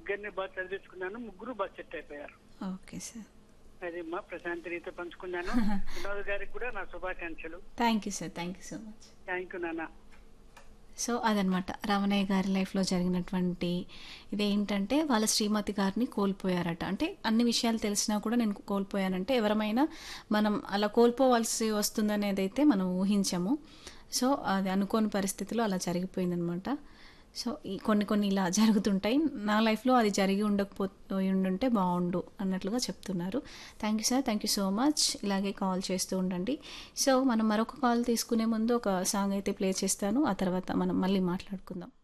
ముగ్గురిని బాగా చదివించుకున్నాను ముగ్గురు బాగా సెట్ అయిపోయారు ఓకే సార్ అది మా ప్రశాంత్ రీతో పంచుకున్నాను వినోద్ గారికి కూడా నా శుభాకాంక్షలు thank you sir thank you so much thank you నాన్న సో అదనమాట రమణయ్య గారి లైఫ్లో జరిగినటువంటి ఇదేంటంటే వాళ్ళ శ్రీమతి గారిని కోల్పోయారట అంటే అన్ని విషయాలు తెలిసినా కూడా నేను కోల్పోయానంటే ఎవరమైనా మనం అలా కోల్పోవాల్సి వస్తుందనేది అయితే మనం ఊహించము సో అది అనుకోని పరిస్థితిలో అలా జరిగిపోయిందనమాట సో ఈ కొన్ని కొన్ని ఇలా జరుగుతుంటాయి నా లైఫ్లో అది జరిగి ఉండకపోయి ఉండుంటే బాగుండు అన్నట్లుగా చెప్తున్నారు thank you sir thank you so much ఇలాగే కాల్ చేస్తూ ఉండండి సో మనం మరొక కాల్ తీసుకునే ముందు ఒక సాంగ్ అయితే ప్లే చేస్తాను ఆ తర్వాత మనం మళ్ళీ మాట్లాడుకుందాం